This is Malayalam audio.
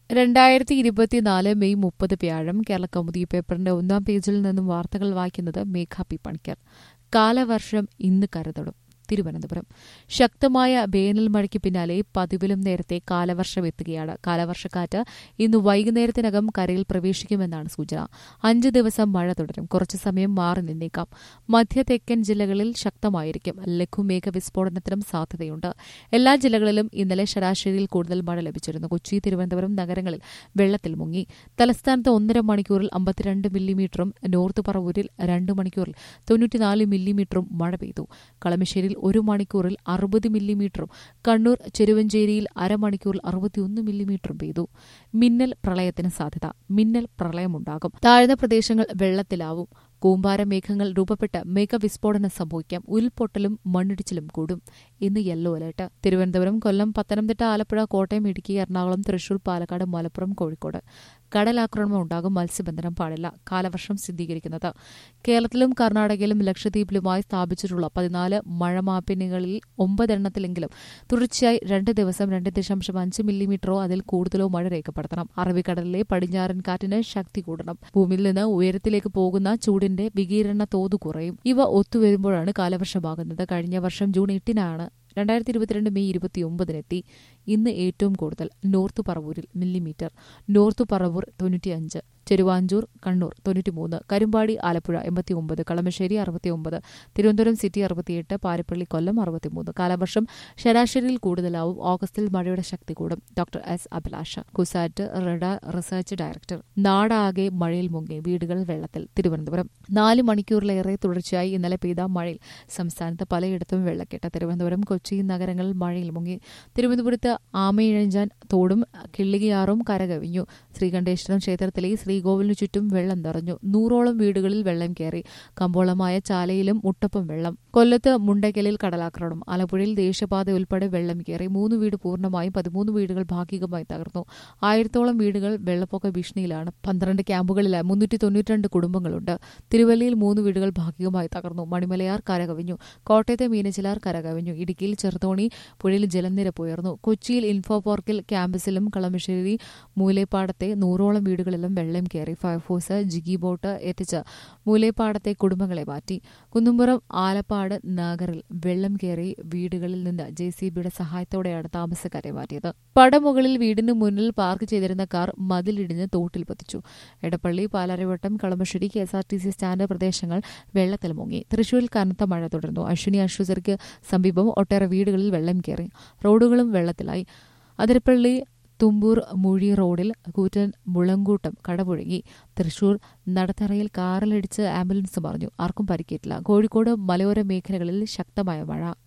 രണ്ടായിരത്തി ഇരുപത്തിനാല് മെയ് മുപ്പത് വ്യാഴം കേരള കൗമുദി പേപ്പറിന്റെ ഒന്നാം പേജിൽ നിന്നും വാർത്തകൾ വായിക്കുന്നത് മേഘ പി പണിക്കർ കാലവർഷം ഇന്ന് കരതൊടും തിരുവനന്തപുരം ശക്തമായ വേനൽ മഴയ്ക്ക് പിന്നാലെ പതിവിലും നേരത്തെ കാലവർഷം എത്തുകയാണ് കാലവർഷക്കാറ്റ് ഇന്ന് വൈകുന്നേരത്തിനകം കരയിൽ പ്രവേശിക്കുമെന്നാണ് സൂചന അഞ്ച് ദിവസം മഴ തുടരും കുറച്ചു സമയം മാറി നിന്നേക്കാം മധ്യ തെക്കൻ ജില്ലകളിൽ ശക്തമായിരിക്കും ലഘുമേഘ വിസ്ഫോടനത്തിനും സാധ്യതയുണ്ട് എല്ലാ ജില്ലകളിലും ഇന്നലെ ശരാശരിയിൽ കൂടുതൽ മഴ ലഭിച്ചിരുന്നു കൊച്ചി തിരുവനന്തപുരം നഗരങ്ങളിൽ വെള്ളത്തിൽ മുങ്ങി തലസ്ഥാനത്ത് ഒന്നര മണിക്കൂറിൽ അമ്പത്തിരണ്ട് മില്ലിമീറ്ററും നോർത്ത് പറവൂരിൽ രണ്ട് മണിക്കൂറിൽ തൊണ്ണൂറ്റിനാല് മില്ലിമീറ്ററും മഴ പെയ്തു കളമശ്ശേരിയിൽ ഒരു മണിക്കൂറിൽ അറുപത് മില്ലിമീറ്ററും കണ്ണൂർ ചെരുവഞ്ചേരിയിൽ അരമണിക്കൂറിൽ അറുപത്തിയൊന്ന് മില്ലിമീറ്ററും പെയ്തു മിന്നൽ പ്രളയത്തിന് സാധ്യത മിന്നൽ പ്രളയമുണ്ടാകും താഴ്ന്ന പ്രദേശങ്ങൾ വെള്ളത്തിലാവും കൂമ്പാര മേഘങ്ങൾ രൂപപ്പെട്ട് മേഘവിസ്ഫോടനം സംഭവിക്കാം ഉരുൾപൊട്ടലും മണ്ണിടിച്ചിലും കൂടും ഇന്ന് യെല്ലോ അലർട്ട് തിരുവനന്തപുരം കൊല്ലം പത്തനംതിട്ട ആലപ്പുഴ കോട്ടയം ഇടുക്കി എറണാകുളം തൃശൂർ പാലക്കാട് മലപ്പുറം കോഴിക്കോട് കടലാക്രമണം ഉണ്ടാകും മത്സ്യബന്ധനം പാടില്ല കാലവർഷം സ്ഥിരീകരിക്കുന്നത് കേരളത്തിലും കർണാടകയിലും ലക്ഷദ്വീപിലുമായി സ്ഥാപിച്ചിട്ടുള്ള പതിനാല് മഴമാപ്പിനുകളിൽ ഒമ്പതെണ്ണത്തിലെങ്കിലും തുടർച്ചയായി രണ്ട് ദിവസം രണ്ട് ദശാംശം അഞ്ച് മില്ലിമീറ്ററോ അതിൽ കൂടുതലോ മഴ രേഖപ്പെടുത്തണം അറബിക്കടലിലെ പടിഞ്ഞാറൻ കാറ്റിന് ശക്തി കൂടണം ഭൂമിയിൽ നിന്ന് ഉയരത്തിലേക്ക് പോകുന്ന ചൂടിന്റെ വികീരണ തോത് കുറയും ഇവ ഒത്തുവരുമ്പോഴാണ് കാലവർഷമാകുന്നത് കഴിഞ്ഞ വർഷം ജൂൺ എട്ടിനാണ് രണ്ടായിരത്തി ഇരുപത്തിരണ്ട് മെയ് ഇരുപത്തിയൊമ്പതിനെത്തി ഇന്ന് ഏറ്റവും കൂടുതൽ നോർത്ത് പറവൂരിൽ മില്ലിമീറ്റർ നോർത്ത് പറവൂർ തൊണ്ണൂറ്റിയഞ്ച് ചെരുവാഞ്ചൂർ കണ്ണൂർ തൊണ്ണൂറ്റിമൂന്ന് കരുമ്പാടി ആലപ്പുഴ എൺപത്തിയൊമ്പത് കളമശ്ശേരി അറുപത്തിയൊമ്പത് തിരുവനന്തപുരം സിറ്റി അറുപത്തിയെട്ട് പാരിപ്പള്ളി കൊല്ലം അറുപത്തിമൂന്ന് കാലവർഷം ശരാശരിയിൽ കൂടുതലാവും ഓഗസ്റ്റിൽ മഴയുടെ ശക്തി കൂടും doctor S Abhilash CUSAT radar research director നാടാകെ മഴയിൽ മുങ്ങി വീടുകൾ വെള്ളത്തിൽ തിരുവനന്തപുരം നാല് മണിക്കൂറിലേറെ തുടർച്ചയായി ഇന്നലെ പെയ്ത മഴയിൽ സംസ്ഥാനത്ത് പലയിടത്തും വെള്ളക്കെട്ട് തിരുവനന്തപുരം കൊച്ചി നഗരങ്ങളിൽ മഴയിൽ മുങ്ങി തിരുവനന്തപുരത്ത് ആമയിഴഞ്ചാൻ തോടും കിള്ളികിയാറും കരകവിഞ്ഞു ശ്രീകണ്ഠേശ്വരം ക്ഷേത്രത്തിലെ ശ്രീകോവിലിനു ചുറ്റും വെള്ളം നിറഞ്ഞു നൂറോളം വീടുകളിൽ വെള്ളം കയറി കമ്പോളമായ ചാലയിലും മുട്ടപ്പം വെള്ളം കൊല്ലത്ത് മുണ്ടയ്ക്കലിൽ കടലാക്രമണം ആലപ്പുഴയിൽ ദേശീയപാത ഉൾപ്പെടെ വെള്ളം കയറി മൂന്ന് വീട് പൂർണ്ണമായും പതിമൂന്ന് വീടുകൾ ഭാഗികമായി തകർന്നു ആയിരത്തോളം വീടുകൾ വെള്ളപ്പൊക്ക ഭീഷണിയിലാണ് പന്ത്രണ്ട് ക്യാമ്പുകളിലായി മുന്നൂറ്റി തൊണ്ണൂറ്റിരണ്ട് കുടുംബങ്ങളുണ്ട് തിരുവല്ലയിൽ മൂന്ന് വീടുകൾ ഭാഗികമായി തകർന്നു മണിമലയാർ കരകവിഞ്ഞു കോട്ടയത്തെ മീനച്ചിലാർ കരകവിഞ്ഞു ഇടുക്കിയിൽ ചെറുതോണി പുഴയിൽ ജലനിരപ്പ് ഉയർന്നു കൊച്ചിയിൽ ഇൻഫോ പാർക്കിൽ ക്യാമ്പസിലും കളമശ്ശേരി മൂലേപ്പാടത്തെ നൂറോളം വീടുകളിലും വെള്ളം കയറി ഫയർഫോഴ്സ് ജിഗി ബോട്ട് എത്തിച്ച് മൂലേപ്പാടത്തെ കുടുംബങ്ങളെ മാറ്റി കുന്നുംപുറം ആലപ്പാട് നഗറിൽ വെള്ളം കയറി വീടുകളിൽ നിന്ന് ജെ സി ബിയുടെ സഹായത്തോടെയാണ് താമസക്കാരെ മാറ്റിയത് പടമുകളിൽ വീടിന് മുന്നിൽ പാർക്ക് ചെയ്തിരുന്ന കാർ മതിലിടിഞ്ഞ് തോട്ടിൽ പതിച്ചു Edappally Palarivattom Kalamassery K S R T C stand പ്രദേശങ്ങൾ വെള്ളത്തിൽ മുങ്ങി തൃശൂരിൽ കനത്ത മഴ തുടർന്നു അശ്വിനി ആശുപത്രിക്ക് സമീപം ഒട്ടേറെ വീടുകളിൽ വെള്ളം കയറി റോഡുകളും വെള്ളത്തിലായി അതിരപ്പള്ളി തുമ്പൂർ മുഴി റോഡിൽ കൂറ്റൻ മുളങ്കൂട്ടം കടപുഴങ്ങി തൃശൂർ നടത്തറയിൽ കാറിലിടിച്ച് ആംബുലൻസ് മറിഞ്ഞു ആർക്കും പരിക്കേറ്റില്ല കോഴിക്കോട് മലയോര മേഖലകളിൽ ശക്തമായ മഴ